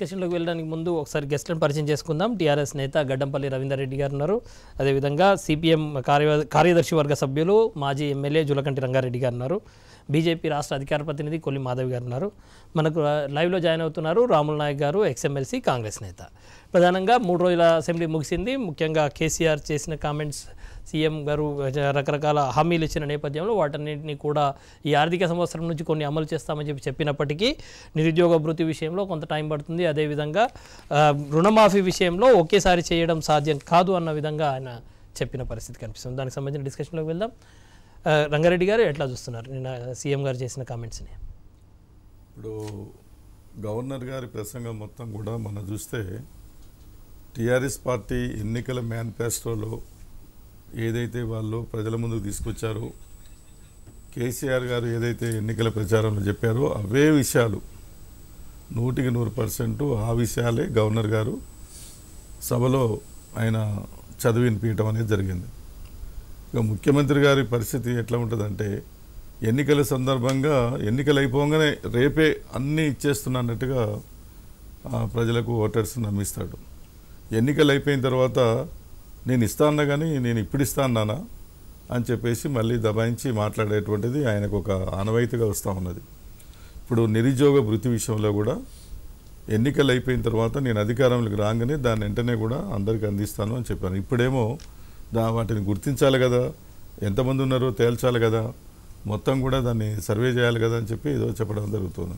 డిస్కషన్లోకి వెళ్ళడానికి ముందు ఒకసారి గెస్ట్లను పరిచయం చేసుకుందాం టీఆర్ఎస్ నేత గడ్డంపల్లి రవీందర్ రెడ్డి గారు ఉన్నారు అదేవిధంగా సిపిఎం కార్య కార్యదర్శి వర్గ సభ్యులు మాజీ ఎమ్మెల్యే జులకంటి రంగారెడ్డి గారు ఉన్నారు బీజేపీ రాష్ట్ర అధికార ప్రతినిధి కొల్లి మాధవ్ గారు ఉన్నారు మనకు ఆ, లైవ్లో జాయిన్ అవుతున్నారు రాముల నాయక్ గారు ఎక్స్ఎమ్మెల్సీ కాంగ్రెస్ నేత ప్రధానంగా మూడు రోజుల అసెంబ్లీ ముగిసింది ముఖ్యంగా కేసీఆర్ చేసిన కామెంట్స్ సీఎం గారు రకరకాల హామీలు ఇచ్చిన నేపథ్యంలో వాటన్నింటినీ కూడా ఈ ఆర్థిక సంవత్సరం నుంచి కొన్ని అమలు చేస్తామని చెప్పి చెప్పినప్పటికీ నిరుద్యోగ భృతి విషయంలో కొంత టైం పడుతుంది అదేవిధంగా ఆ, రుణమాఫీ విషయంలో ఒకేసారి చేయడం సాధ్యం కాదు అన్న విధంగా ఆయన చెప్పిన పరిస్థితి కనిపిస్తుంది దానికి సంబంధించిన డిస్కషన్లోకి వెళ్దాం ఆ, రంగారెడ్డి గారు ఎట్లా చూస్తున్నారు నిన్న సీఎం గారు చేసిన కామెంట్స్ని ఇప్పుడు గవర్నర్ గారి ప్రసంగం మొత్తం కూడా మనం చూస్తే టీఆర్ఎస్ పార్టీ ఎన్నికల మేనిఫెస్టోలో ఏదైతే వాళ్ళు ప్రజల ముందుకు తీసుకొచ్చారో కేసీఆర్ గారు ఏదైతే ఎన్నికల ప్రచారంలో చెప్పారో అవే విషయాలు నూటికి నూరు పర్సెంట్ ఆ విషయాలే గవర్నర్ గారు సభలో ఆయన చదివి వినిపించడం అనేది జరిగింది ఇక ముఖ్యమంత్రి గారి పరిస్థితి ఎట్లా ఉంటుందంటే ఎన్నికల సందర్భంగా ఎన్నికలు అయిపోగానే రేపే అన్నీ ఇచ్చేస్తున్నట్టుగా ఆ, ప్రజలకు ఓటర్స్ నమ్మిస్తాడు ఎన్నికలు అయిపోయిన తర్వాత నేను ఇస్తా అన్నా కానీ నేను ఇప్పుడు ఇస్తా అన్నానా అని చెప్పేసి మళ్ళీ దబాయించి మాట్లాడేటువంటిది ఆయనకు ఒక ఆనవాయితీగా వస్తూ ఉన్నది ఇప్పుడు నిరుద్యోగ వృత్తి విషయంలో కూడా ఎన్నికలు అయిపోయిన తర్వాత నేను అధికారంలోకి రాగానే దాన్ని వెంటనే కూడా అందరికీ అందిస్తాను అని చెప్పాను ఇప్పుడేమో దా వాటిని గుర్తించాలి కదా ఎంతమంది ఉన్నారో తేల్చాలి కదా మొత్తం కూడా దాన్ని సర్వే చేయాలి కదా అని చెప్పి ఏదో చెప్పడం జరుగుతుంది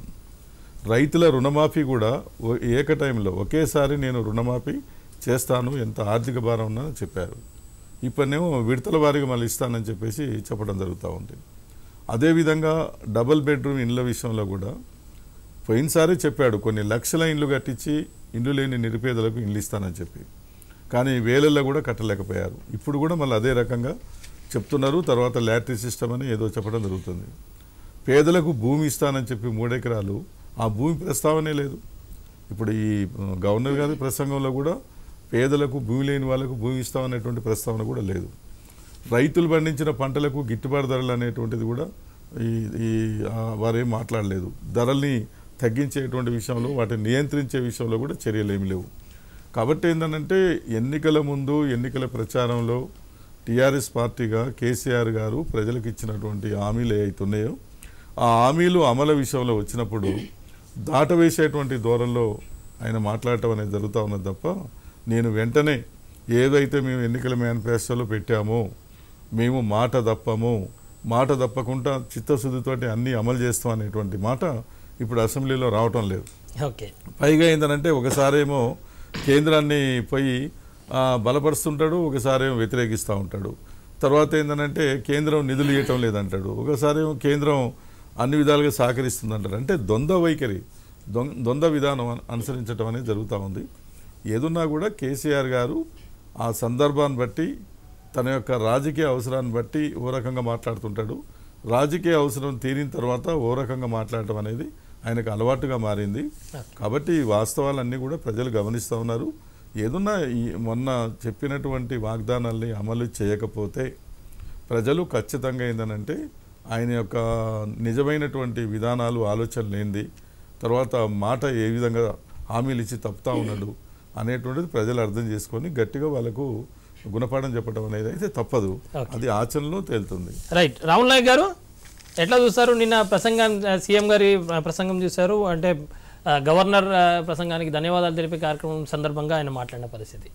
రైతుల రుణమాఫీ కూడా ఓ- ఏక టైంలో ఒకేసారి నేను రుణమాఫీ చేస్తాను ఎంత ఆర్థిక భారం ఉన్నా చెప్పారు ఇప్పుడేమో విడతల వారీగా మళ్ళీ ఇస్తానని చెప్పేసి చెప్పడం జరుగుతూ ఉంది అదేవిధంగా డబుల్ బెడ్రూమ్ ఇండ్ల విషయంలో కూడా పోయినసారి చెప్పాడు కొన్ని లక్షల ఇండ్లు కట్టించి ఇండ్లు లేని నిరుపేదలకు ఇండ్లు ఇస్తానని చెప్పి కానీ వేలల్లో కూడా కట్టలేకపోయారు ఇప్పుడు కూడా మళ్ళీ అదే రకంగా చెప్తున్నారు తర్వాత లాటరీ సిస్టమ్ అని ఏదో చెప్పడం జరుగుతుంది పేదలకు భూమి ఇస్తానని చెప్పి మూడెకరాలు ఆ భూమి ప్రస్తావనే లేదు ఇప్పుడు ఈ ఆ, గవర్నర్ గారి ప్రసంగంలో కూడా పేదలకు భూమి లేని వాళ్ళకు భూమి ఇస్తామనేటువంటి ప్రస్తావన కూడా లేదు రైతులు పండించిన పంటలకు గిట్టుబాటు ధరలు అనేటువంటిది కూడా ఈ ఈ ఆ, వారేం మాట్లాడలేదు ధరల్ని తగ్గించేటువంటి విషయంలో వాటిని నియంత్రించే విషయంలో కూడా చర్యలు ఏమి లేవు కాబట్టి ఏంటంటే ఎన్నికల ముందు ఎన్నికల ప్రచారంలో టీఆర్ఎస్ పార్టీగా కేసీఆర్ గారు ప్రజలకు ఇచ్చినటువంటి హామీలు ఏవైతున్నాయో ఆ హామీలు అమలు విషయంలో వచ్చినప్పుడు దాటవేసేటువంటి ధోరణిలో ఆయన మాట్లాడటం అనేది జరుగుతూ ఉన్నది తప్ప నేను వెంటనే ఏదైతే మేము ఎన్నికల మేనిఫెస్టోలో పెట్టామో మేము మాట తప్పము మాట తప్పకుండా చిత్తశుద్ధితోటి అన్నీ అమలు చేస్తాం అనేటువంటి మాట ఇప్పుడు అసెంబ్లీలో రావటం లేదు ఓకే పైగా ఏంటంటే ఒకసారేమో కేంద్రాన్ని పోయి ఆ, బలపరుస్తుంటాడు ఒకసారేమో వ్యతిరేకిస్తూ ఉంటాడు తర్వాత ఏంటంటే కేంద్రం నిధులు ఇవ్వటం లేదంటాడు ఒకసారేమో కేంద్రం అన్ని విధాలుగా సహకరిస్తుందంటాడు అంటే ద్వంద్వ వైఖరి దొం- ద్వంద్వ విధానం అను- అనుసరించడం అనేది జరుగుతూ ఉంది ఏదున్నా కూడా కేసీఆర్ గారు ఆ సందర్భాన్ని బట్టి తన యొక్క రాజకీయ అవసరాన్ని బట్టి ఓ రకంగా మాట్లాడుతుంటాడు రాజకీయ అవసరం తీరిన తర్వాత ఓ రకంగా మాట్లాడటం అనేది ఆయనకు అలవాటుగా మారింది కాబట్టి ఈ వాస్తవాలన్నీ కూడా ప్రజలు గమనిస్తూ ఉన్నారు ఏదున్నా ఈ మొన్న చెప్పినటువంటి వాగ్దానాల్ని అమలు చేయకపోతే ప్రజలు ఖచ్చితంగా ఏంటంటే ఆయన యొక్క నిజమైనటువంటి విధానాలు ఆలోచనలు ఏంది తర్వాత మాట ఏ విధంగా హామీలు ఇచ్చి తప్పుతా ఉన్నాడు అనేటువంటిది ప్రజలు అర్థం చేసుకొని గట్టిగా వాళ్ళకు గుణపాఠం చెప్పడం అనేది అయితే తప్పదు Okay. అది ఆచరణలో తేలుతుంది రైట్ రాముల్ నాయక్ గారు ఎట్లా చూస్తారు నిన్న ప్రసంగం సీఎం గారి ఆ, ప్రసంగం చూశారు అంటే ఆ, గవర్నర్ ఆ, ప్రసంగానికి ధన్యవాదాలు తెలిపే కార్యక్రమం సందర్భంగా ఆయన మాట్లాడిన పరిస్థితి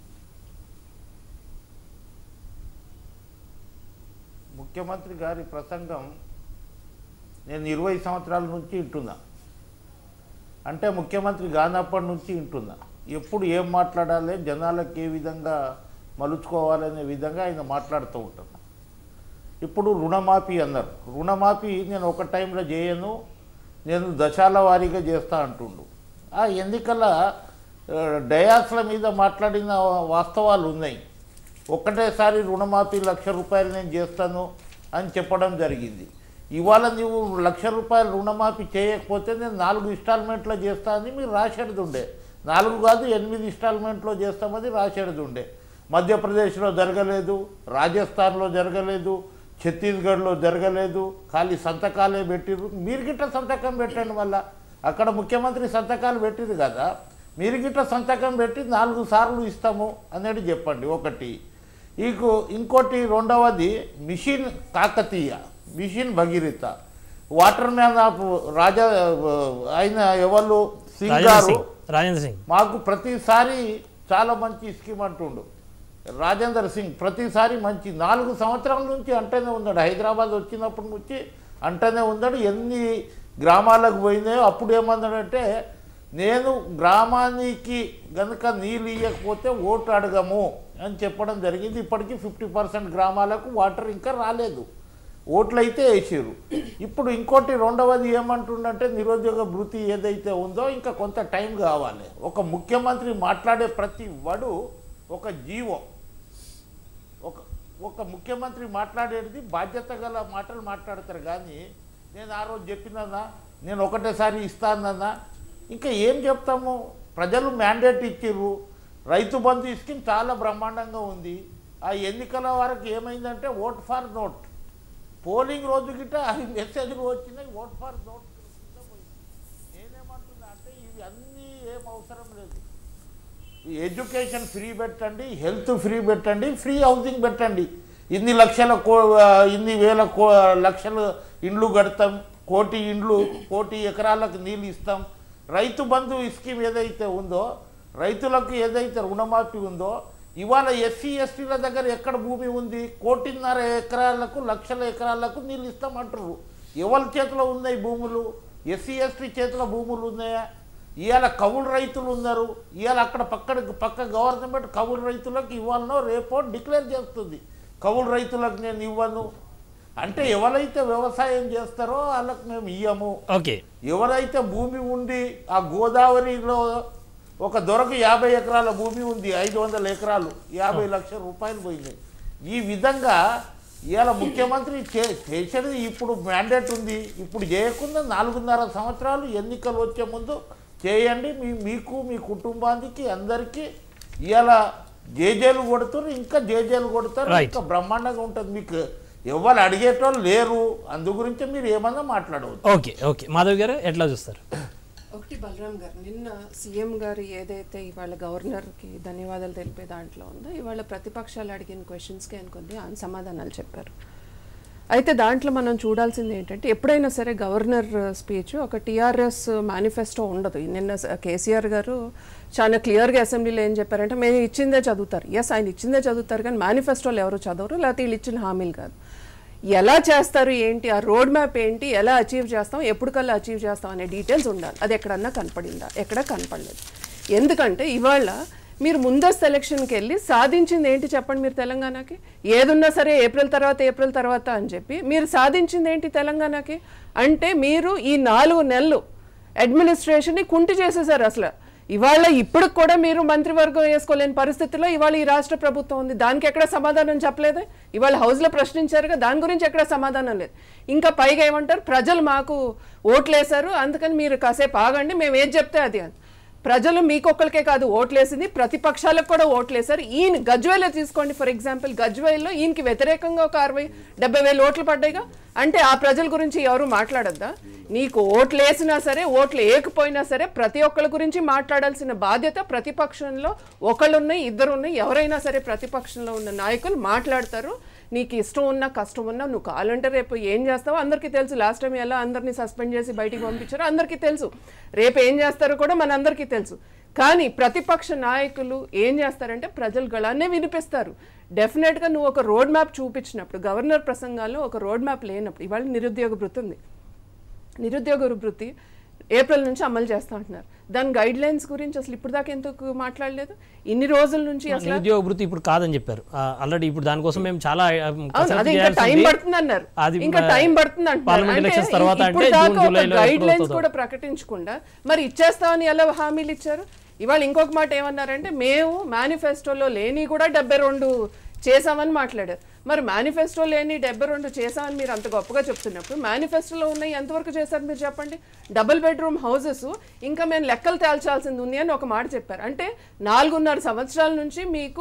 ముఖ్యమంత్రి గారి ప్రసంగం నేను ఇరవై సంవత్సరాల నుంచి వింటున్నా అంటే ముఖ్యమంత్రి కానప్పటి నుంచి వింటున్నా ఎప్పుడు ఏం మాట్లాడాలి జనాలకు ఏ విధంగా మలుచుకోవాలనే విధంగా ఆయన మాట్లాడుతూ ఉంటాను ఇప్పుడు రుణమాఫీ అన్నారు రుణమాఫీ నేను ఒక టైంలో చేయను నేను దశాల వారీగా చేస్తా అంటుండు ఆ ఎన్నికల ఆ, డయాస్ల మీద మాట్లాడిన వాస్తవాలు ఉన్నాయి ఒక్కటేసారి రుణమాఫీ లక్ష రూపాయలు నేను చేస్తాను అని చెప్పడం జరిగింది ఇవాళ నువ్వు లక్ష రూపాయలు రుణమాఫీ చేయకపోతే నేను నాలుగు ఇన్స్టాల్మెంట్లో చేస్తా అని మీరు రాసేది ఉండే నాలుగు కాదు ఎనిమిది ఇన్స్టాల్మెంట్లో చేస్తామని రాసేది ఉండే మధ్యప్రదేశ్లో జరగలేదు రాజస్థాన్లో జరగలేదు ఛత్తీస్గఢ్లో జరగలేదు ఖాళీ సంతకాలే పెట్టిర్రు మీరు గిట్ట సంతకం పెట్టండి మళ్ళా అక్కడ ముఖ్యమంత్రి సంతకాలు పెట్టిరు కదా మీరు గిట్ల సంతకం పెట్టి నాలుగు సార్లు ఇస్తాము అనేది చెప్పండి ఒకటి ఇకు ఇంకోటి రెండవది mission Kakatiya mission Bhagiratha water man of Raja ఆయన ఎవరు సింగ్ రాజేంద్ర గారు సింగ్ రాజేంద్ర సింగ్ మాకు ప్రతిసారి చాలా మంచి స్కీమ్ అంటుండు రాజేందర్ సింగ్ ప్రతిసారి మంచి నాలుగు సంవత్సరాల నుంచి అంటేనే ఉన్నాడు హైదరాబాద్ వచ్చినప్పటి నుంచి అంటేనే ఉన్నాడు ఎన్ని గ్రామాలకు పోయినాయో అప్పుడు ఏమన్నాడంటే నేను గ్రామానికి గనుక నీళ్ళు ఇవ్వకపోతే ఓటు అడగము అని చెప్పడం జరిగింది ఇప్పటికీ ఫిఫ్టీ పర్సెంట్ గ్రామాలకు వాటర్ ఇంకా రాలేదు ఓట్లు అయితే వేసారు ఇప్పుడు ఇంకోటి రెండవది ఏమంటుండంటే నిరుద్యోగ భృతి ఏదైతే ఉందో ఇంకా కొంత టైం కావాలి ఒక ముఖ్యమంత్రి మాట్లాడే ప్రతి వడు ఒక జీవో ఒక ఒక ముఖ్యమంత్రి మాట్లాడేది బాధ్యత గల మాటలు మాట్లాడతారు కానీ నేను ఆ రోజు చెప్పినన్నా నేను ఒకటేసారి ఇస్తానన్నా ఇంకా ఏం చెప్తాము ప్రజలు మ్యాండేట్ ఇచ్చిర్రు రైతు బంధు స్కీమ్ చాలా బ్రహ్మాండంగా ఉంది ఆ ఎన్నికల వరకు ఏమైందంటే ఓట్ ఫర్ నోట్ పోలింగ్ రోజు గిట్ట అవి మెసేజ్లు వచ్చినాయి ఓట్ ఫర్ నోట్ కింద పోయింది. నేనేమంటున్నా అంటే ఇవి అన్నీ ఏం అవసరం లేదు ఈ ఎడ్యుకేషన్ ఫ్రీ పెట్టండి హెల్త్ ఫ్రీ పెట్టండి ఫ్రీ హౌసింగ్ పెట్టండి ఇన్ని లక్షల కో ఇన్ని వేల కో లక్షల ఇండ్లు కడతాం కోటి ఇండ్లు కోటి ఎకరాలకు నీళ్ళు ఇస్తాం రైతు బంధు స్కీమ్ ఏదైతే ఉందో రైతులకు ఏదైతే రుణమాఫీ ఉందో ఇవాళ ఎస్సీ ఎస్టీల దగ్గర ఎక్కడ భూమి ఉంది కోటిన్నర ఎకరాలకు లక్షల ఎకరాలకు నీళ్ళు ఇస్తామంటారు ఎవరి చేతిలో ఉన్నాయి భూములు ఎస్సీ ఎస్టీ చేతిలో భూములు ఉన్నాయా ఇవాళ కౌలు రైతులు ఉన్నారు ఇవాళ అక్కడ పక్కన పక్క గవర్నమెంట్ కౌలు రైతులకు ఇవ్వాలనో రేపో డిక్లేర్ చేస్తుంది కౌలు రైతులకు నేను ఇవ్వను అంటే ఎవరైతే వ్యవసాయం చేస్తారో వాళ్ళకి మేము ఇయ్యము ఓకే ఎవరైతే భూమి ఉండి ఆ గోదావరిలో ఒక దొరకు యాభై ఎకరాల భూమి ఉంది ఐదు వందల ఎకరాలు యాభై లక్షల రూపాయలు పోయినాయి ఈ విధంగా ఇవాళ ముఖ్యమంత్రి చే- చేసేది ఇప్పుడు మ్యాండేట్ ఉంది ఇప్పుడు చేయకుండా నాలుగున్నర సంవత్సరాలు ఎన్నికలు వచ్చే ముందు చేయండి మీ మీకు మీ కుటుంబానికి అందరికీ ఇవాళ జేజేలు కొడుతారు ఇంకా జేజేలు కొడతారు Right. ఇంకా బ్రహ్మాండంగా ఉంటుంది మీకు ఎవరు అడిగేటోళ్ళు లేరు అందు గురించి మీరు ఏమన్నా మాట్లాడవచ్చు ఓకే ఓకే మాధవ్ గారు ఎట్లా చూస్తారు ఒకటి బలరాం గారు నిన్న సీఎం గారు ఏదైతే ఇవాళ గవర్నర్కి ధన్యవాదాలు తెలిపే దాంట్లో ఉందో ఇవాళ ప్రతిపక్షాలు అడిగిన క్వశ్చన్స్కి ఆయన కొద్ది ఆయన సమాధానాలు చెప్పారు అయితే దాంట్లో మనం చూడాల్సింది ఏంటంటే ఎప్పుడైనా సరే గవర్నర్ స్పీచ్ ఒక టీఆర్ఎస్ మేనిఫెస్టో ఉండదు నిన్న స- కేసీఆర్ గారు చాలా క్లియర్గా అసెంబ్లీలో ఏం చెప్పారంటే మేము ఇచ్చిందే చదువుతారు ఎస్ ఆయన ఇచ్చిందే చదువుతారు కానీ మేనిఫెస్టోలు ఎవరు చదవరు లేకపోతే వీళ్ళు ఇచ్చిన హామీలు కాదు ఎలా చేస్తారు ఏంటి ఆ రోడ్ మ్యాప్ ఏంటి ఎలా అచీవ్ చేస్తాం ఎప్పటికల్లా అచీవ్ చేస్తాం అనే డీటెయిల్స్ ఉండాలి అది ఎక్కడన్నా కనపడిందా ఎక్కడ కనపడలేదు ఎందుకంటే ఇవాళ మీరు ముందస్తు ఎలక్షన్కి వెళ్ళి సాధించింది ఏంటి చెప్పండి మీరు తెలంగాణకి ఏదున్నా సరే ఏప్రిల్ తర్వాత ఏప్రిల్ తర్వాత అని చెప్పి మీరు సాధించింది ఏంటి తెలంగాణకి అంటే మీరు ఈ నాలుగు నెలలు అడ్మినిస్ట్రేషన్ని కుంటి చేసేసారు అసలు ఇవాళ ఇప్పుడు కూడా మీరు మంత్రివర్గం వేసుకోలేని పరిస్థితిలో ఇవాళ ఈ రాష్ట్ర ప్రభుత్వం ఉంది దానికి ఎక్కడ సమాధానం చెప్పలేదు ఇవాళ హౌస్లో ప్రశ్నించారుగా దాని గురించి ఎక్కడ సమాధానం లేదు ఇంకా పైగా ఏమంటారు ప్రజలు మాకు ఓట్లేశారు అందుకని మీరు కాసేపు ఆగండి మేము ఏది చెప్తే అది అని ప్రజలు మీకొక్కరికే కాదు ఓట్లేసింది ప్రతిపక్షాలకు కూడా ఓట్లేశారు ఈయన గజ్వేల్లో తీసుకోండి ఫర్ ఎగ్జాంపుల్ గజ్వేల్లో ఈయనకి వ్యతిరేకంగా ఒక అరవై డెబ్బై వేలు ఓట్లు పడ్డాయిగా అంటే ఆ ప్రజల గురించి ఎవరు మాట్లాడద్దా నీకు ఓట్లు వేసినా సరే ఓట్లు వేయకపోయినా సరే ప్రతి ఒక్కరి గురించి మాట్లాడాల్సిన బాధ్యత ప్రతిపక్షంలో ఒకళ్ళున్నాయి ఇద్దరు ఉన్నాయి ఎవరైనా సరే ప్రతిపక్షంలో ఉన్న నాయకులు మాట్లాడతారు నీకు ఇష్టం ఉన్నా కష్టం ఉన్నా నువ్వు కావాలంటే రేపు ఏం చేస్తావో అందరికీ తెలుసు లాస్ట్ టైం ఎలా అందరినీ సస్పెండ్ చేసి బయటికి పంపించారో అందరికీ తెలుసు రేపు ఏం చేస్తారో కూడా మన అందరికీ తెలుసు కానీ ప్రతిపక్ష నాయకులు ఏం చేస్తారంటే ప్రజల గళాన్నే వినిపిస్తారు డెఫినెట్గా నువ్వు ఒక రోడ్ మ్యాప్ చూపించినప్పుడు గవర్నర్ ప్రసంగాల్లో ఒక రోడ్ మ్యాప్ లేనప్పుడు ఇవాళ నిరుద్యోగ భృతి ఉంది నిరుద్యోగ వృత్తి ఏప్రిల్ నుంచి అమలు చేస్తా అంటున్నారు దాని గైడ్ లైన్స్ గురించి అసలు ఇప్పుడు దాకా ఎందుకు మాట్లాడలేదు ఇన్ని రోజుల నుంచి అసలు నిరుద్యోగ వృత్తి ఇప్పుడు కాదని చెప్పారు ఆల్రెడీ ఇప్పుడు దానికోసం మేము చాలా ఆ, అవును కసరత్తు అదే ఇంకా చేయాల్సి టైం ఉంది. పడుతుంది అన్నారు అది ఇంకా ఆ, టైం పడుతుంది అంటున్నారు పార్లమెంట్ అంటే ఎలక్షన్స్ తర్వాత ఇప్పుడు అంటే దాకా జూన్ ఒక జూలైలో గైడ్ ఎప్పుడో లైన్స్ వస్తుందో. కూడా ప్రకటించకుండా మరి ఇచ్చేస్తామని ఎలా హామీలు ఇచ్చారు ఇవాళ ఇంకొక మాట ఏమన్నారంటే మేము మేనిఫెస్టోలో లేని కూడా డెబ్బై రెండు చేసామని మాట్లాడారు మరి మేనిఫెస్టో లేని డెబ్బై రెండు చేసామని మీరు అంత గొప్పగా చెప్తున్నప్పుడు మేనిఫెస్టోలో ఉన్నాయి ఎంతవరకు చేశారు మీరు చెప్పండి డబుల్ బెడ్రూమ్ హౌసెస్ ఇంకా మేము లెక్కలు తేల్చాల్సింది ఉంది అని ఒక మాట చెప్పారు అంటే నాలుగున్నర సంవత్సరాల నుంచి మీకు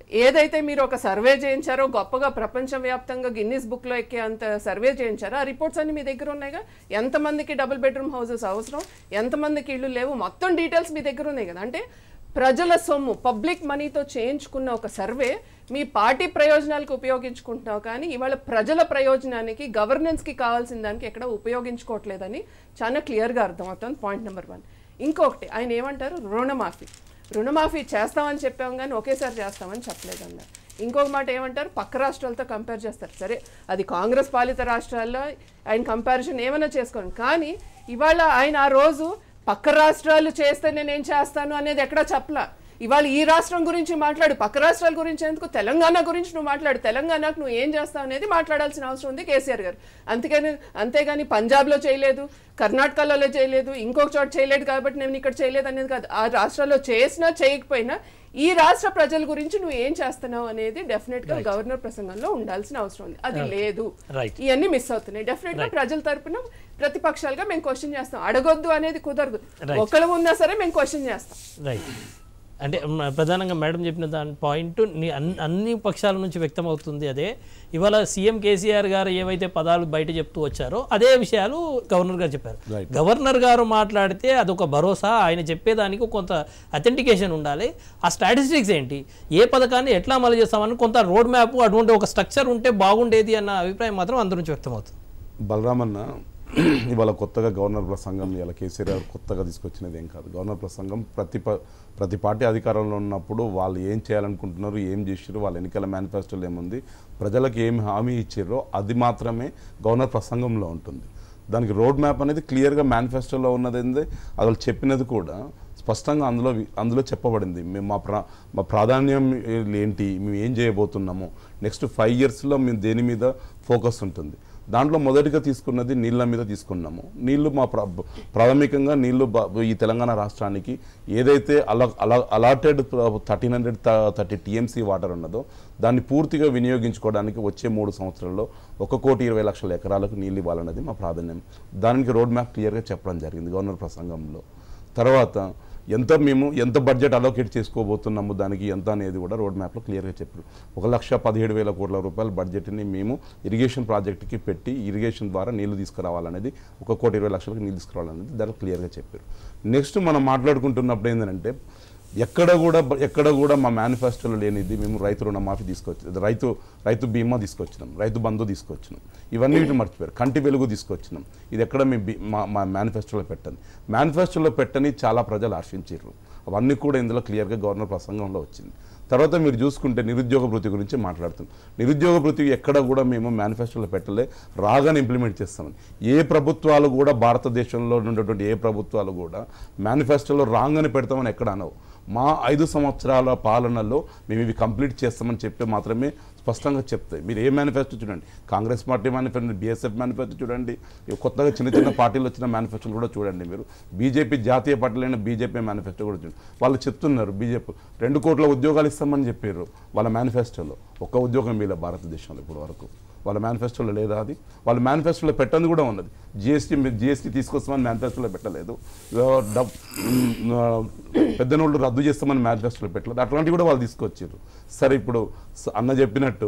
ఏదైతే మీరు ఒక సర్వే చేయించారో గొప్పగా ప్రపంచవ్యాప్తంగా గిన్నిస్ బుక్లో ఎక్కే అంత సర్వే చేయించారో ఆ రిపోర్ట్స్ అన్ని మీ దగ్గర ఉన్నాయిగా ఎంతమందికి డబుల్ బెడ్రూమ్ హౌసెస్ అవసరం ఎంతమందికి ఇళ్ళు లేవు మొత్తం డీటెయిల్స్ మీ దగ్గర ఉన్నాయి కదా అంటే ప్రజల సొమ్ము పబ్లిక్ మనీతో చేయించుకున్న ఒక సర్వే మీ పార్టీ ప్రయోజనాలకు ఉపయోగించుకుంటున్నావు కానీ ఇవాళ ప్రజల ప్రయోజనానికి గవర్నెన్స్కి కావాల్సిన దానికి ఎక్కడ ఉపయోగించుకోవట్లేదని చాలా క్లియర్గా అర్థమవుతుంది పాయింట్ నెంబర్ వన్ ఇంకొకటి ఆయన ఏమంటారు రుణమాఫీ రుణమాఫీ చేస్తామని చెప్పాం కానీ ఒకేసారి చేస్తామని చెప్పలేదు అన్నారు ఇంకొక మాట ఏమంటారు పక్క రాష్ట్రాలతో కంపేర్ చేస్తారు సరే అది కాంగ్రెస్ పాలిత రాష్ట్రాల్లో ఆయన కంపారిజన్ ఏమైనా చేసుకోండి కానీ ఇవాళ ఆయన ఆ రోజు పక్క రాష్ట్రాలు చేస్తే నేను ఏం చేస్తాను అనేది ఎక్కడా చెప్పలా ఇవాళ ఈ రాష్ట్రం గురించి మాట్లాడు పక్క రాష్ట్రాల గురించి ఎందుకు తెలంగాణ గురించి నువ్వు మాట్లాడు తెలంగాణకు నువ్వు ఏం చేస్తావు అనేది మాట్లాడాల్సిన అవసరం ఉంది కేసీఆర్ గారు అంతేగాని అంతేగాని పంజాబ్లో చేయలేదు కర్ణాటకలో చేయలేదు ఇంకొక చోట చేయలేదు కాబట్టి నేను ఇక్కడ చేయలేదు అనేది కాదు ఆ రాష్ట్రాల్లో చేసినా చేయకపోయినా ఈ రాష్ట్ర ప్రజల గురించి నువ్వు ఏం చేస్తున్నావు అనేది డెఫినెట్ గా గవర్నర్ ప్రసంగంలో ఉండాల్సిన అవసరం ఉంది అది లేదు Right. ఇవన్నీ మిస్ అవుతున్నాయి డెఫినెట్ గా ప్రజల తరపున ప్రతిపక్షాలుగా మేము క్వశ్చన్ చేస్తాం అడగొద్దు అనేది కుదరదు Right. ఒకళ్ళు ఉన్నా సరే మేము క్వశ్చన్ చేస్తాం రైట్ అంటే మ- ప్రధానంగా మేడం చెప్పిన దాని పాయింట్ ని అన్- అన్ని పక్షాల నుంచి వ్యక్తం అవుతుంది అదే ఇవాళ సీఎం కేసీఆర్ గారు ఏవైతే పదాలు బయట చెప్తూ వచ్చారో అదే విషయాలు గవర్నర్ గారు చెప్పారు గవర్నర్ గారు మాట్లాడితే అదొక భరోసా ఆయన చెప్పేదానికి కొంత అథెంటికేషన్ ఉండాలి ఆ స్టాటిస్టిక్స్ ఏంటి ఏ పథకాన్ని ఎట్లా అమలు చేస్తామని కొంత రోడ్ మ్యాప్ అటువంటి ఒక స్ట్రక్చర్ ఉంటే బాగుండేది అన్న అభిప్రాయం మాత్రం అందరి నుంచి వ్యక్తమవుతుంది బలరామన్న ఇవాళ కొత్తగా గవర్నర్ ప్రసంగం ఇవాళ కేసీఆర్ గారు కొత్తగా తీసుకొచ్చినది ఏం కాదు గవర్నర్ ప్రసంగం ప్రతి ప- ప్రతి పార్టీ అధికారంలో ఉన్నప్పుడు వాళ్ళు ఏం చేయాలనుకుంటున్నారు ఏం చేసారు వాళ్ళ ఎన్నికల మేనిఫెస్టోలో ఏముంది ప్రజలకు ఏం హామీ ఇచ్చారో అది మాత్రమే గవర్నర్ ప్రసంగంలో ఉంటుంది దానికి రోడ్ మ్యాప్ అనేది క్లియర్గా మేనిఫెస్టోలో ఉన్నది ఏంది అసలు చెప్పినది కూడా స్పష్టంగా అందులో వి- అందులో చెప్పబడింది మేము మా ప్రా మా ప్రాధాన్యం ఏంటి మేము ఏం చేయబోతున్నాము నెక్స్ట్ ఫైవ్ ఇయర్స్లో మేము దేని మీద ఫోకస్ ఉంటుంది దాంట్లో మొదటిగా తీసుకున్నది నీళ్ళ మీద తీసుకున్నాము నీళ్లు మా ప్ర ప్రాథమికంగా నీళ్లు బ- ఈ తెలంగాణ రాష్ట్రానికి ఏదైతే అలా అలా allotted thirteen hundred thirty TMC water ఉన్నదో దాన్ని పూర్తిగా వినియోగించుకోవడానికి వచ్చే మూడు సంవత్సరాల్లో ఒక కోటి ఇరవై లక్షల ఎకరాలకు నీళ్ళు ఇవ్వాలన్నది మా ప్రాధాన్యం దానికి రోడ్ మ్యాప్ క్లియర్గా చెప్పడం జరిగింది గవర్నర్ ప్రసంగంలో తర్వాత ఎంత మేము ఎంత బడ్జెట్ అలోకేట్ చేసుకోబోతున్నాము దానికి ఎంత అనేది కూడా రోడ్ మ్యాప్లో క్లియర్గా చెప్పారు ఒక లక్ష పదిహేడు వేల కోట్ల రూపాయల బడ్జెట్ని మేము ఇరిగేషన్ ప్రాజెక్ట్కి పెట్టి ఇరిగేషన్ ద్వారా నీళ్లు తీసుకురావాలనేది ఒక కోటి ఇరవై లక్షలకు నీళ్ళు తీసుకురావాలనేది దాంట్లో క్లియర్గా చెప్పారు నెక్స్ట్ మనం మాట్లాడుకుంటున్నప్పుడు ఏంటంటే ఎక్కడ కూడా ఎక్కడ కూడా మా మేనిఫెస్టోలో లేనిది మేము రైతు రుణమాఫీ తీసుకొచ్చి రైతు రైతు బీమా తీసుకొచ్చినాం రైతు బంధు తీసుకొచ్చినాం ఇవన్నీ వీటి మర్చిపోయారు కంటి వెలుగు తీసుకొచ్చినాం ఇది ఎక్కడ మేము బి- మా మా మేనిఫెస్టోలో పెట్టండి మేనిఫెస్టోలో పెట్టని చాలా ప్రజలు ఆశించారు అవన్నీ కూడా ఇందులో క్లియర్గా గవర్నర్ ప్రసంగంలో వచ్చింది తర్వాత మీరు చూసుకుంటే నిరుద్యోగ భృతి గురించి మాట్లాడుతున్నాం నిరుద్యోగ భృతి ఎక్కడ కూడా మేము మేనిఫెస్టోలో పెట్టలే రాగానే ఇంప్లిమెంట్ చేస్తామని ఏ ప్రభుత్వాలు కూడా భారతదేశంలో ఉన్నటువంటి ఏ ప్రభుత్వాలు కూడా మేనిఫెస్టోలో రాగానే పెడతామని ఎక్కడ అనవు మా ఐదు సంవత్సరాల పాలనలో మేము ఇవి కంప్లీట్ చేస్తామని చెప్పి మాత్రమే స్పష్టంగా చెప్తాయి మీరు ఏ మేనిఫెస్టో చూడండి Congress party manifesto BSF manifesto చూడండి ఇవి కొత్తగా చిన్న చిన్న పార్టీలు వచ్చిన మేనిఫెస్టోలు కూడా చూడండి మీరు బీజేపీ జాతీయ పార్టీలైన బీజేపీ మేనిఫెస్టో కూడా చూడండి వాళ్ళు చెప్తున్నారు బీజేపీ రెండు కోట్ల ఉద్యోగాలు ఇస్తామని చెప్పారు వాళ్ళ మేనిఫెస్టోలో ఒక్క ఉద్యోగం వీళ్ళ భారతదేశంలో ఇప్పుడు వరకు వాళ్ళ మేనిఫెస్టోలో లేదా అది వాళ్ళ మేనిఫెస్టోలో పెట్టంది కూడా ఉన్నది జిఎస్టీ జిఎస్టీ తీసుకొస్తామని మేనిఫెస్టోలో పెట్టలేదు ఆ, డబ్ ఉమ్, ఆ, పెద్ద నోళ్ళు రద్దు చేస్తామని మేనిఫెస్టోలో పెట్టలేదు అట్లాంటివి కూడా వాళ్ళు తీసుకొచ్చారు సరే ఇప్పుడు స- అన్న చెప్పినట్టు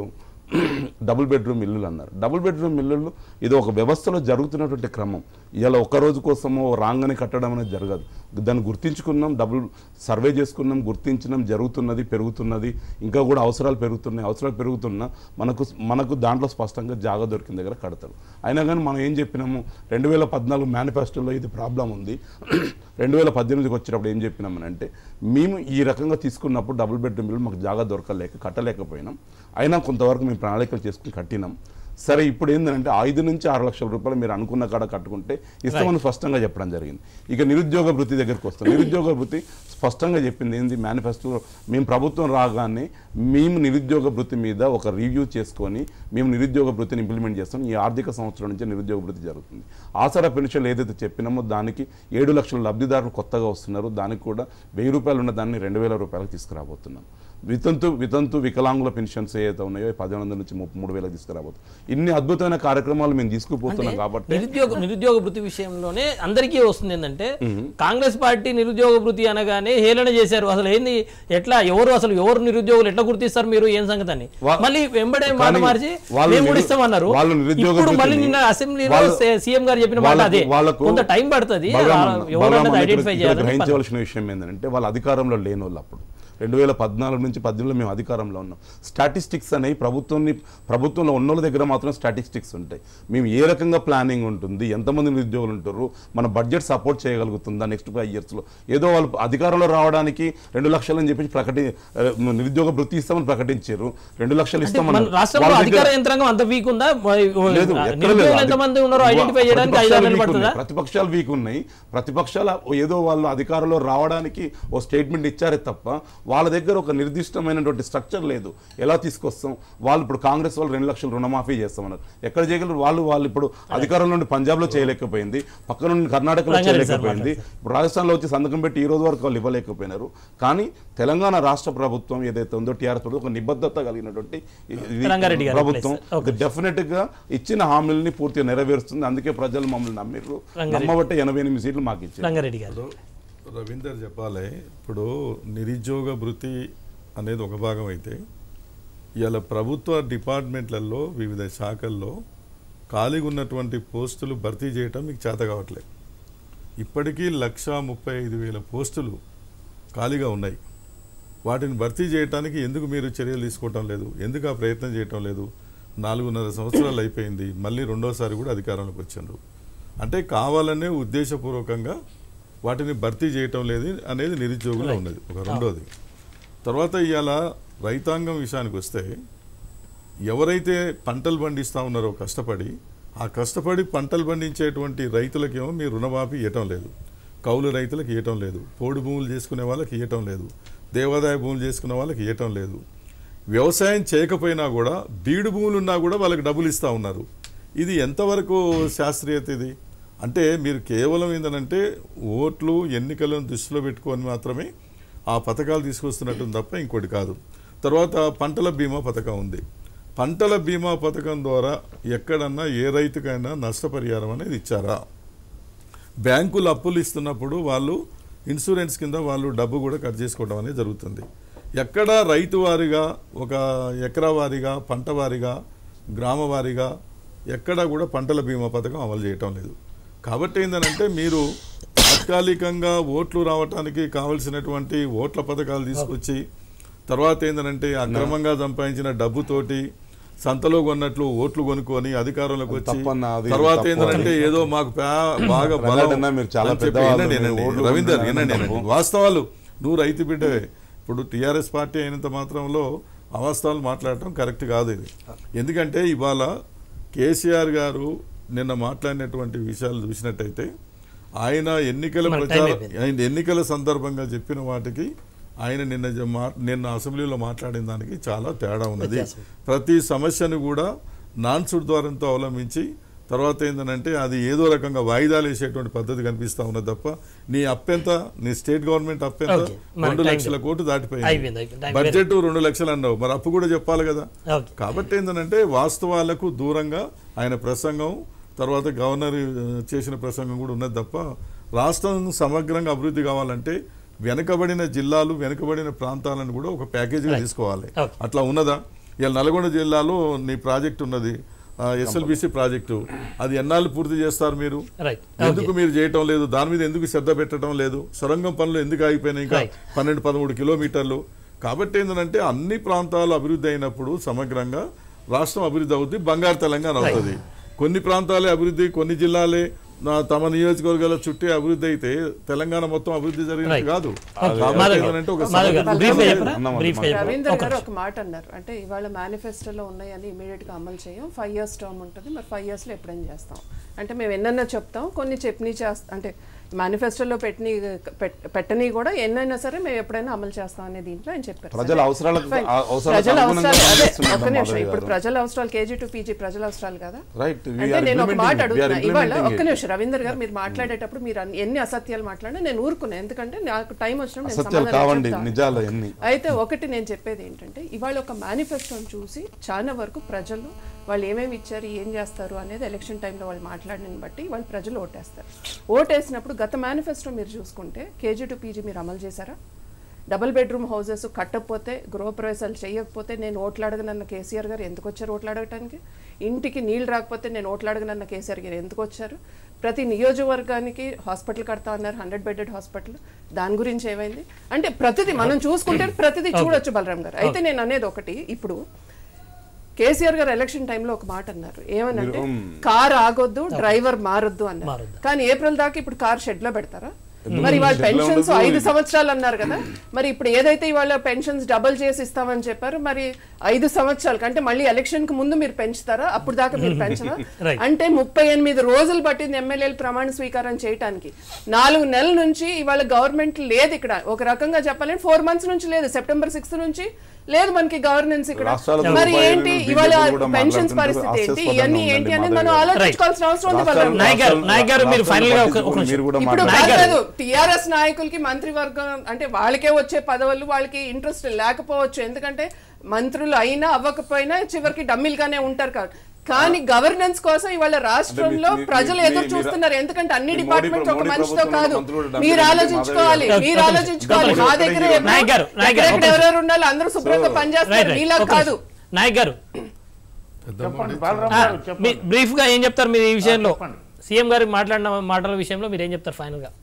డబుల్ బెడ్రూమ్ ఇల్లులు అన్నారు డబుల్ బెడ్రూమ్ ఇల్లులు ఇది ఒక వ్యవస్థలో జరుగుతున్నటువంటి క్రమం ఇలా ఒక రోజు కోసము రాంగని కట్టడం అనేది జరగదు దాన్ని గుర్తించుకున్నాం డబుల్ సర్వే చేసుకున్నాం గుర్తించినాం జరుగుతున్నది పెరుగుతున్నది ఇంకా కూడా అవసరాలు పెరుగుతున్నాయి అవసరాలు పెరుగుతున్నా మనకు మనకు దాంట్లో స్పష్టంగా జాగా దొరికిన దగ్గర కడతారు అయినా కానీ మనం ఏం చెప్పినాము రెండు వేల పద్నాలుగు మేనిఫెస్టోలో ఇది ప్రాబ్లం ఉంది రెండు వేల పద్దెనిమిదికి వచ్చినప్పుడు ఏం చెప్పినామని అంటే మేము ఈ రకంగా తీసుకున్నప్పుడు డబుల్ బెడ్రూమ్ ఇల్లు మాకు జాగా దొరకలేక కట్టలేకపోయినాం అయినా కొంతవరకు మేము ప్రణాళికలు చేసుకుని కట్టినాం సరే ఇప్పుడు ఏంటంటే ఐదు నుంచి ఆరు లక్షల రూపాయలు మీరు అనుకున్న కాడ కట్టుకుంటే ఇస్తామని స్పష్టంగా చెప్పడం జరిగింది ఇక నిరుద్యోగ వృత్తి దగ్గరికి వస్తాం నిరుద్యోగ వృత్తి స్పష్టంగా చెప్పింది ఏంది మేనిఫెస్టోలో మేము ప్రభుత్వం రాగానే మేము నిరుద్యోగ వృత్తి మీద ఒక రివ్యూ చేసుకొని మేము నిరుద్యోగ వృత్తిని ఇంప్లిమెంట్ చేస్తాం ఈ ఆర్థిక సంవత్సరం నుంచి నిరుద్యోగ వృత్తి జరుగుతుంది ఆసరా పెన్షన్ ఏదైతే చెప్పినామో దానికి ఏడు లక్షల లబ్ధిదారులు కొత్తగా వస్తున్నారు దానికి కూడా వెయ్యి రూపాయలు ఉన్న దాన్ని రెండు వేల రూపాయలకు తీసుకురాబోతున్నాం వితంతు వితంతు వికలాంగుల పెన్షన్స్ ఏవైతే ఉన్నాయో పదిహేను వందల నుంచి ముప్పై మూడు వేలకు తీసుకురాబోతుంది ఇన్ని అద్భుతమైన కార్యక్రమాలు మేము తీసుకుపోతున్నాం కాబట్టి నిరుద్యోగ నిరుద్యోగ వృత్తి విషయంలోనే అందరికీ వస్తుంది ఏంటంటే కాంగ్రెస్ పార్టీ నిరుద్యోగ వృత్తి అనగానే హేళన చేశారు అసలు ఏంది ఎట్లా ఎవరు అసలు ఎవరు నిరుద్యోగులు ఎట్లా గుర్తిస్తారు మీరు ఏం సంగతి అని వా- మళ్ళీ వెంబడే మాట కానీ మార్చి వాళ్ళు మేము కూడా నిరు- ఇస్తామన్నారు వాళ్ళు నిరుద్యోగ ఇప్పుడు మళ్ళీ వృత్తిని- నిన్న అసెంబ్లీలో వాళ్ళ- సీఎం గారు చెప్పిన మాట వాళ్ళకు- అదే వాళ్ళకు కొంత టైం పడుతుంది బలరాం- ఎవరన్నది బలరాం అన్న ఐడెంటిఫై ఇక్కడ- ఇక్కడ చేయాలని చెప్పారు. గ్రహించవలసిన విషయం ఏంటంటే వాళ్ళు అధికారంలో లేని వాళ్ళు అప్పుడు రెండు వేల పద్నాలుగు నుంచి పద్దెనిమిదిలో మేము అధికారంలో ఉన్నాం స్టాటిస్టిక్స్ అనేవి ప్రభుత్వాన్ని ప్రభుత్వంలో ఉన్న వాళ్ళ దగ్గర మాత్రం స్టాటిస్టిక్స్ ఉంటాయి మేము ఏ రకంగా ప్లానింగ్ ఉంటుంది ఎంతమంది నిరుద్యోగులు ఉంటారు మన బడ్జెట్ సపోర్ట్ చేయగలుగుతుందా నెక్స్ట్ ఫైవ్ ఇయర్స్లో ఏదో వాళ్ళు అధికారంలో రావడానికి రెండు లక్షలు అని చెప్పి ప్రకటి ఆ, నిరుద్యోగ వృత్తి ఇస్తామని ప్రకటించారు రెండు లక్షలు అంటే ఇస్తామని మన రాష్ట్రంలో అధికార యంత్రాంగం అంత వీక్ ఉందా లేదు ఎక్కడ లేదు. నిరుద్యోగులు ఎంతమంది ఉన్నారో ఐడెంటిఫై చేయడానికి ఐదు ప్రతిపక్షాలు నెలలు weak పడుతుందా ఉన్నాయి. ప్రతిపక్షాలు వీక్ ఉన్నాయి ప్రతిపక్షాలు ఏదో వాళ్ళు అధికారంలో రావడానికి ఓ స్టేట్మెంట్ ఇచ్చారే తప్ప వాళ్ళ దగ్గర ఒక నిర్దిష్టమైనటువంటి స్ట్రక్చర్ లేదు ఎలా తీసుకొస్తాం వాళ్ళు ఇప్పుడు కాంగ్రెస్ వాళ్ళు రెండు లక్షలు రుణమాఫీ చేస్తామన్నారు ఎక్కడ చేయగలరు వాళ్ళు వాళ్ళు ఇప్పుడు అధికారంలో నుండి పంజాబ్లో చేయలేకపోయింది పక్క నుండి కర్ణాటకలో రంగారెడ్డి సార్ చేయలేకపోయింది ఇప్పుడు రాజస్థాన్లో వచ్చి సంతకం పెట్టి ఈ రోజు వరకు వాళ్ళు ఇవ్వలేకపోయినారు కానీ తెలంగాణ రాష్ట్ర ప్రభుత్వం ఏదైతే ఉందో టీఆర్ఎస్ ప్రభుత్వం ఒక నిబద్ధత కలిగినటువంటి ఇది రంగారెడ్డి గారి ప్రభుత్వం place. Okay. ఇది డెఫినెట్ గా ఇచ్చిన హామీలని పూర్తిగా నెరవేరుస్తుంది అందుకే ప్రజలు మమ్మల్ని నమ్మిర్రు రంగారెడ్డి. నమ్మబట్టే ఎనభై ఎనిమిది సీట్లు మాకు ఇచ్చారు రంగారెడ్డి గారు ఇప్పుడు రవీందర్ చెప్పాలి ఇప్పుడు నిరుద్యోగ భృతి అనేది ఒక భాగం అయితే ఇవాళ ప్రభుత్వ డిపార్ట్మెంట్లలో వివిధ శాఖల్లో ఖాళీగా ఉన్నటువంటి పోస్టులు భర్తీ చేయటం మీకు చేత కావట్లేదు ఇప్పటికీ లక్ష ముప్పై ఐదు వేల పోస్టులు ఖాళీగా ఉన్నాయి వాటిని భర్తీ చేయడానికి ఎందుకు మీరు చర్యలు తీసుకోవటం లేదు ఎందుకు ఆ ప్రయత్నం చేయటం లేదు నాలుగున్నర సంవత్సరాలు అయిపోయింది మళ్ళీ రెండోసారి కూడా అధికారంలోకి వచ్చిండ్రు అంటే కావాలనే ఉద్దేశపూర్వకంగా వాటిని భర్తీ చేయటం లేదు అనేది నిరుద్యోగులు ఉన్నది ఒక రెండోది తర్వాత ఇవాళ రైతాంగం విషయానికి వస్తే ఎవరైతే పంటలు పండిస్తూ ఉన్నారో కష్టపడి ఆ కష్టపడి పంటలు పండించేటువంటి రైతులకేమో మీరు రుణమాఫీ ఇవ్వటం లేదు కౌలు రైతులకు ఇవ్వటం లేదు పోడు భూములు చేసుకునే వాళ్ళకి ఇవ్వటం లేదు దేవాదాయ భూములు చేసుకునే వాళ్ళకి ఇవ్వటం లేదు వ్యవసాయం చేయకపోయినా కూడా బీడు భూములు ఉన్నా కూడా వాళ్ళకి డబ్బులు ఇస్తూ ఉన్నారు ఇది ఎంతవరకు శాస్త్రీయత ఇది అంటే మీరు కేవలం ఏంటంటే ఓట్లు ఎన్నికలను దృష్టిలో పెట్టుకొని మాత్రమే ఆ పథకాలు తీసుకొస్తున్నట్టు తప్ప ఇంకోటి కాదు తర్వాత పంటల బీమా పథకం ఉంది పంటల బీమా పథకం ద్వారా ఎక్కడన్నా ఏ రైతుకైనా నష్టపరిహారం అనేది ఇచ్చారా బ్యాంకులు అప్పులు ఇస్తున్నప్పుడు వాళ్ళు ఇన్సూరెన్స్ కింద వాళ్ళు డబ్బు కూడా కట్ చేసుకోవడం అనేది జరుగుతుంది ఎక్కడ రైతు వారిగా ఒక ఎకరా వారిగా పంట వారిగా గ్రామ వారిగా ఎక్కడ కూడా పంటల బీమా పథకం అమలు చేయటం లేదు కాబట్టి ఏంటంటే మీరు తాత్కాలికంగా ఓట్లు రావటానికి కావలసినటువంటి ఓట్ల పథకాలు తీసుకొచ్చి తర్వాత ఏంటంటే అక్రమంగా సంపాదించిన డబ్బుతోటి సంతలో కొన్నట్లు ఓట్లు కొనుక్కొని అధికారంలోకి వచ్చి తప్పన్నా, అది తర్వాత తప్పు ఏంటంటే అది. ఏదో మాకు పా- బాగా బలం రంగారెడ్డి మీరు చాలా అని చెప్పి పెద్దవాళ్ళు, వినండి, మీరు వినండి. ఓట్లు రవీందర్ కొనుక్కున్నారు వినండి తప్పు. వినండి. వాస్తవాలు నువ్వు రైతు బిడ్డవే ఇప్పుడు టీఆర్ఎస్ పార్టీ అయినంత మాత్రంలో అవాస్తవాలు మాట్లాడటం కరెక్ట్ కాదు ఇది ఎందుకంటే ఇవాళ కేసీఆర్ గారు నిన్న మాట్లాడినటువంటి విషయాలు చూసినట్టయితే ఆయన ఎన్నికల మనకు ప్రచార time అయిపోయింది. ఆయన ఎన్నికల సందర్భంగా చెప్పిన వాటికి ఆయన నిన్న జ- మా- నిన్న అసెంబ్లీలో మాట్లాడిన దానికి చాలా తేడా ఉన్నది వ్యత్యాసం. ప్రతి సమస్యను కూడా నాన్ సుడ్ ద్వారంతో అవలంబించి తర్వాత ఏంటంటే అది ఏదో రకంగా వాయిదాలు వేసేటువంటి పద్ధతి కనిపిస్తా ఉన్నది తప్ప నీ అప్పెంత నీ స్టేట్ గవర్నమెంట్ అప్పెంత Okay. మనకి రెండు time లక్షల కోట్లు అయిపోయింది, అయిపోయింది. దాటిపోయింది Time బడ్జెట్ రెండు లక్షలు అన్నావు మరి అప్పు కూడా చెప్పాలి కదా ఓకే కాబట్టి ఏంటంటే వాస్తవాలకు దూరంగా ఆయన ప్రసంగం తర్వాత గవర్నర్ ఆ, చేసిన ప్రసంగం కూడా ఉన్నది తప్ప రాష్ట్రం సమగ్రంగా అభివృద్ధి కావాలంటే వెనుకబడిన జిల్లాలు వెనుకబడిన ప్రాంతాలను కూడా ఒక ప్యాకేజీగా Right. తీసుకోవాలి Okay. అట్లా ఉన్నదా ఇలా నల్గొండ జిల్లాలో నీ ప్రాజెక్ట్ ఉన్నది ఎస్ఎల్బిసి ప్రాజెక్టు అది ఎన్నాళ్ళు పూర్తి చేస్తారు మీరు రైట్ ఎందుకు మీరు చేయటం లేదు దాని మీద ఎందుకు శ్రద్ధ పెట్టడం లేదు సొరంగం పనులు ఎందుకు ఆగిపోయినాయి ఇంకా Right. పన్నెండు పదమూడు కిలోమీటర్లు కాబట్టి ఏంటంటే అన్ని ప్రాంతాలు అభివృద్ధి అయినప్పుడు సమగ్రంగా రాష్ట్రం అభివృద్ధి అవుద్ది బంగారు తెలంగాణ అవుతుంది కొన్ని ప్రాంతాలే అభివృద్ధి కొన్ని జిల్లాలే నా తమ నియోజకవర్గాల చుట్టే అభివృద్ధి అయితే తెలంగాణ మొత్తం అభివృద్ధి జరిగినట్టు Right. కాదు Okay. కాబట్టి మాధవ్ గారు, ఏంటంటే ఒక మాధవ్ గారు, సమగ్ర brief గా దృక్పథం చెప్పరా? అన్నమాట, brief గా అన్నమాట. చెప్పరా? రవీందర్ ఒక గారు నిమిషం. ఒక మాట అన్నారు అంటే ఇవాళ మేనిఫెస్టోలో ఉన్నాయని ఇమీడియట్ గా అమలు చేయం ఫైవ్ ఇయర్స్ టర్మ్ ఉంటుంది మరి ఫైవ్ ఇయర్స్ లో ఎప్పుడైనా చేస్తాం అంటే మేము ఎన్నన్నా చెప్తాం కొన్ని చెప్పని చేస్తాం అంటే మేనిఫెస్టోలో పెట్టని పెట్- పెట్టని కూడా ఎన్నైనా సరే మేము ఎప్పుడైనా అమలు చేస్తాం అనే దీంట్లో ఆయన చెప్పారు ప్రజల సరే, అవసరాలకు- fine. ఆ అవసరాలకు ప్రజల అనుగుణంగా అవసరాలు అదే పనిచేస్తున్నాం ఒక్క నిమిషం మాధవి ఇప్పుడు గారు. ప్రజల అవసరాలు కేజీ టు పీజీ ప్రజల అవసరాలు కదా Right, we అంటే are నేను ఒక మాట implementing it. We are అడుగుతున్నా ఇవాళ implementing ఒక్క it. నిమిషం రవీందర్ గారు మీరు మాట్లాడేటప్పుడు మీరు అన్ని- ఎన్ని అసత్యాలు మాట్లాడినా నేను ఊరుకున్నాను ఎందుకంటే నాకు టైం వచ్చినప్పుడు నేను అసత్యాలు సమాధానం కావండి చెప్తాను. నిజాలు ఎన్ని అయితే ఒకటి నేను చెప్పేది ఏంటంటే ఇవాళ ఒక మేనిఫెస్టోని చూసి చాలా వరకు ప్రజలు వాళ్ళు ఏమేమి ఇచ్చారు ఏం చేస్తారు అనేది ఎలక్షన్ టైంలో వాళ్ళు మాట్లాడిన బట్టి వాళ్ళు ప్రజలు ఓటేస్తారు ఓటేసినప్పుడు గత మేనిఫెస్టో మీరు చూసుకుంటే కేజీ టు పీజీ మీరు అమలు చేశారా డబుల్ బెడ్రూమ్ హౌసెస్ కట్టకపోతే గృహప్రవేశాలు చేయకపోతే నేను ఓట్లాడగనన్న కేసీఆర్ గారు ఎందుకు వచ్చారు ఓట్లాడటానికి ఇంటికి నీళ్ళు రాకపోతే నేను ఓట్లాడగనన్న కేసీఆర్ గారు ఎందుకు వచ్చారు ప్రతి నియోజకవర్గానికి హాస్పిటల్ కడతా అన్నారు హండ్రెడ్ బెడెడ్ హాస్పిటల్ దాని గురించి ఏమైంది అంటే ప్రతిదీ మనం చూసుకుంటే ప్రతిదీ చూడొచ్చు బలరాం గారు అయితే నేను అనేది ఒకటి ఇప్పుడు కేసీఆర్ గారు ఎలక్షన్ టైంలో ఒక మాట అన్నారు ఏమనంటే కార్ ఆగొద్దు డ్రైవర్ మారొద్దు అన్నారు మారొద్దు. కానీ ఏప్రిల్ దాకా ఇప్పుడు కార్ షెడ్ లో పెడతారా మరి వాళ్ళ Shed లో పెన్షన్స్ ఉండదు. ఐదు సంవత్సరాలు అన్నారు కదా మరి ఇప్పుడు ఏదైతే ఇవాళ పెన్షన్స్ డబుల్ చేసి ఇస్తామని చెప్పారు మరి ఐదు సంవత్సరాలకు అంటే మళ్ళీ ఎలక్షన్ కి ముందు మీరు పెంచుతారా అప్పుడు దాకా మీరు పెంచరా Right. అంటే ముప్పై ఎనిమిది రోజులు పట్టింది ఎమ్మెల్యేలు ప్రమాణ స్వీకారం చేయడానికి నాలుగు నెలల నుంచి ఇవాళ గవర్నమెంట్ లేదు ఇక్కడ ఒక రకంగా చెప్పాలంటే ఫోర్ మంత్స్ నుంచి లేదు సెప్టెంబర్ సిక్స్త్ నుంచి లేదు మనకి గవర్నెన్స్ ఇక్కడ రాష్ట్రాలతో మరి రూపాయలు ఏంటి BJP ఇవాళ కూడా పెన్షన్స్ మాట్లాడుతుంటే పరిస్థితి ఏంటి హాస్యాస్పదంగా ఇవన్నీ ఉందండి ఏంటి అనేది మాధవి మనం గారు. ఆలోచించుకోవాల్సిన అవసరం ఉంది రాష్ట్రాలు- బలరాం. నాయక్ గారు, రాష్ట్రాలు- నాయక్ గారు మీరు రాష్ట్రాలు final గా ఒక- ఒక పట్టించుకుని మీరు కూడా ఇప్పుడు నాయక్ గారు. కాదు టిఆర్ఎస్ నాయకులకి మంత్రివర్గం అంటే వాళ్ళకే వచ్చే పదవులు వాళ్ళకి ఇంట్రెస్ట్ లేకపోవచ్చు ఎందుకంటే మంత్రులు అయినా అవ్వకపోయినా చివరికి డమ్మిల్గానే ఉంటారు కాదు కానీ గవర్నెన్స్ కోసం ఇవాళ రాష్ట్రంలో మీ- మీ- ప్రజలు మీ- ఎదురు మీ- చూస్తున్నారు ఎందుకంటే అన్ని మీ మోడీ డిపార్ట్మెంట్స్ ఒక మోడీ మనిషితో ప్రభుత్వంలో కాదు మంత్రులు డబ్బులు మీరు పెట్టి ఆలోచించుకోవాలి మాధవి మీరు గారు. ఆలోచించుకోవాలి ఒక మా నిమిషం. దగ్గర నాయక్ గారు, నాయక్ గారు, ఎక్కడెక్కడ ఒక ఎవరెవరు ఉండాలి అందరూ శుభ్రంగా రైట్ పనిచేస్తారు రైట్ మీలా ఒక్క కాదు నిమిషం. నాయక్ గారు చెప్పండి బాలరామ్ ఆ, గారు మీ చెప్పండి బ్రీఫ్ గా ఏం చెప్తారు మీరు ఈ విషయంలో చెప్పండి. సీఎం గారికి మాట్లాడిన మాటల విషయంలో మీరు ఏం చెప్తారు ఫైనల్ గా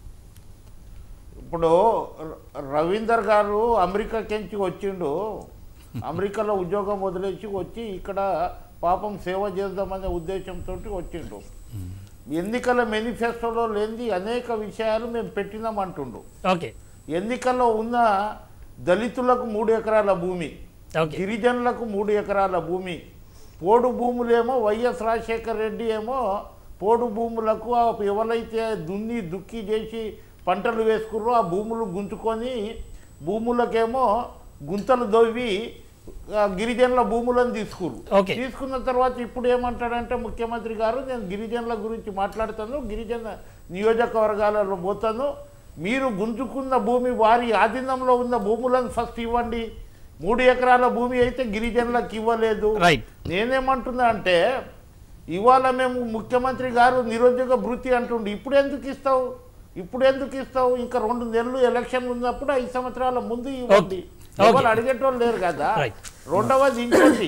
ఇప్పుడు ర- రవీందర్ గారు అమెరికా కెంచి వచ్చిండు అమెరికాలో ఉద్యోగం వదిలేసి వచ్చి ఇక్కడ పాపం సేవ చేద్దామనే ఉద్దేశంతో వచ్చిండు ఎన్నికల మేనిఫెస్టోలో లేనిది అనేక విషయాలు మేము పెట్టినామంటుండు ఓకే ఎన్నికల్లో ఉన్న దళితులకు మూడు ఎకరాల భూమి ఓకే గిరిజనులకు మూడు ఎకరాల భూమి పోడు భూములేమో వైఎస్ రాజశేఖర్ రెడ్డి ఏమో పోడు భూములకు ఆ ఎవరైతే దున్ని దుక్కి చేసి పంటలు వేసుకుర్రో ఆ భూములు గుంజుకొని భూములకేమో గుంతలు దొవ్వి ఆ గిరిజనుల భూములను తీసుకురు Okay. తీసుకున్న తర్వాత ఇప్పుడు ఏమంటాడంటే ముఖ్యమంత్రి గారు నేను గిరిజనుల గురించి మాట్లాడుతాను గిరిజన నియోజకవర్గాలలో పోతాను మీరు గుంజుకున్న భూమి వారి ఆధీనంలో ఉన్న భూములను ఫస్ట్ ఇవ్వండి మూడు ఎకరాల భూమి అయితే గిరిజనులకు ఇవ్వలేదు రైట్ నేనేమంటున్నా అంటే ఇవాళ మేము ముఖ్యమంత్రి గారు నిరుద్యోగ భృతి అంటుండే ఇప్పుడు ఎందుకు ఇస్తావు ఇప్పుడు ఎందుకు ఇస్తావు ఇంకా రెండు నెలలు ఎలక్షన్ ఉన్నప్పుడు ఐదు సంవత్సరాల ముందు ఇవ్వండి Okay. ఎవరు అడిగేటోళ్ళు లేరు కదా Right. రెండవది ఇంకోటి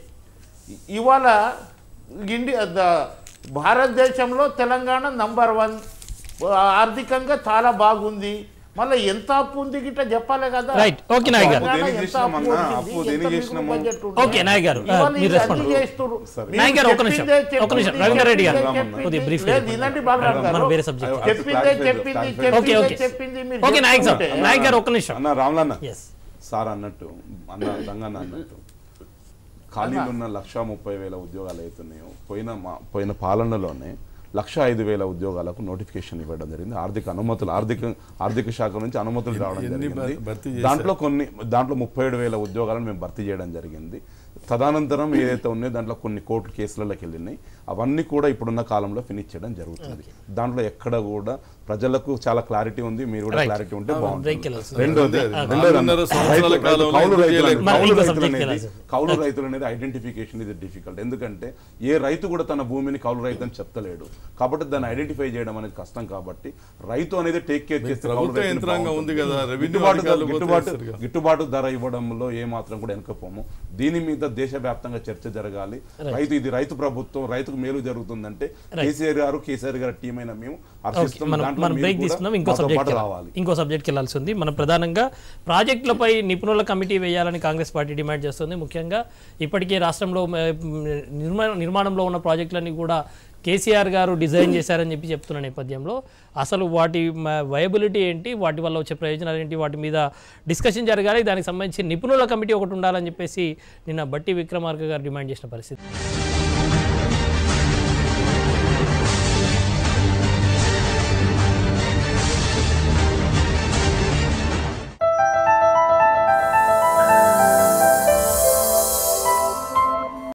ఇవాళ ఇండియా ద- భారతదేశంలో తెలంగాణ నంబర్ వన్ ఆర్థికంగా చాలా బాగుంది మళ్ళీ ఎంత అప్పు ఉంది గిట్ట చెప్పాలి కదా రైట్ ఓకే నాయక్ గారు తెలంగాణ దేనికి ఎంత చేసినాం అప్పు అన్నా? వచ్చింది, అప్పు ఎంత దేనికి మిగులు చేసినాము? బడ్జెట్ ఉంది? ఓకే, నాయక్ గారు. ఇవాళ మీరు ఇది respond. అన్ని చేస్తుర్రు. సరే. మీరు నాయక్ గారు, ఒక్క నిమిషం. చెప్పిందే ఒక్క నిమిషం. చెప్పింది, రవీంద్ర రెడ్డి గారు. చెప్పింది, కొద్దిగా brief లేదు, చేయండి. వినండి బాలరామ్ మనం గారు. వేరే subject. చెప్పిందే Clarify చెప్పింది చేద్దాం. ఓకే చెప్పిందే ఓకే చెప్పింది మీరు ఓకే నాయక్ సార్ చెప్తుంటే- నాయక్ గారు ఒక్క నిమిషం అన్న రామ్లన్న ఎస్ సార్ అన్నట్టు అన్న రంగన్న అన్నట్టు ఖాళీలు ఉన్న లక్ష ముప్పై వేల ఉద్యోగాలు అవుతున్నాయో పోయిన మా- పోయిన పాలనలోనే లక్ష ఐదు వేల ఉద్యోగాలకు నోటిఫికేషన్ ఇవ్వడం జరిగింది ఆర్థిక అనుమతులు ఆర్థిక ఆర్థిక శాఖ నుంచి అనుమతులు రావడం ఎన్ని జరిగింది భర్తీ చేశారు? దాంట్లో కొన్ని దాంట్లో ముప్పై ఏడు వేల ఉద్యోగాలను మేము భర్తీ చేయడం జరిగింది తదనంతరం ఏదైతే ఉన్నాయో దాంట్లో కొన్ని కోర్టు కేసులలోకి వెళ్ళినాయి అవన్నీ కూడా ఇప్పుడున్న కాలంలో ఫినిష్ చేయడం జరుగుతుంది దాంట్లో ఎక్కడ కూడా ప్రజలకు చాలా క్లారిటీ ఉంది మీరు కూడా Right. క్లారిటీ ఉంటే అవును, break బాగుంటుంది వెళ్ళాల్సింది. రెండోది అదే, అదే. రెండోది అన్న, నాలుగున్నర సంవత్సరాల రైతు- రైతు- కాలంలో కౌలు ఎందుకు రైతులు చేయలేక- అనేది- మరి కౌలు ఇంకో రైతులు subject అనేది వెళ్ళాల్సింది. కౌలు రైతులు అనేది ఐడెంటిఫికేషన్ ఇది డిఫికల్ట్ ఎందుకంటే ఏ రైతు కూడా తన భూమిని కౌలు రైతు అని చెప్తలేడు కాబట్టి దాన్ని ఐడెంటిఫై చేయడం అనేది కష్టం కాబట్టి రైతు అనేది టేక్ కేర్ చేస్తే కౌలు ప్రభుత్వ రైతుని యంత్రాంగం బాగుంటుంది. ఉంది కదా, రెవెన్యూ గిట్టుబాటు ధర- అధికారులు పోతే గిట్టుబాటు చేస్తారు కదా. గిట్టుబాటు ధర ఇవ్వడంలో ఏ మాత్రం కూడా వెనకపోము దీని మీద దేశవ్యాప్తంగా చర్చ జరగాలి రైతు ఇది రైతు ప్రభుత్వం రైతుకు మేలు జరుగుతుందంటే కేసీఆర్ గారు కేసీఆర్ గారి టీం అయిన మేము ఓకే హర్షిస్తాం మనం దాంట్లో మనం మీరు బ్రేక్ కూడా తీసుకున్నాం ఇంకో మాతో సబ్జెక్ట్ పాటు రావాలి ఇంకో సబ్జెక్ట్కి వెళ్ళాల్సి ఉంది మనం ప్రధానంగా ప్రాజెక్టులపై నిపుణుల కమిటీ వేయాలని కాంగ్రెస్ పార్టీ డిమాండ్ చేస్తుంది ముఖ్యంగా ఇప్పటికే రాష్ట్రంలో మ, నిర్మాణ నిర్మాణంలో ఉన్న ప్రాజెక్టులన్నీ కూడా కేసీఆర్ గారు డిజైన్ చేశారని చెప్పి చెప్తున్న నేపథ్యంలో అసలు వాటి వయబిలిటీ ఏంటి వాటి వల్ల వచ్చే ప్రయోజనాలు ఏంటి వాటి మీద డిస్కషన్ జరగాలి దానికి సంబంధించి నిపుణుల కమిటీ ఒకటి ఉండాలని చెప్పేసి నిన్న బట్టి విక్రమార్క గారు డిమాండ్ చేసిన పరిస్థితి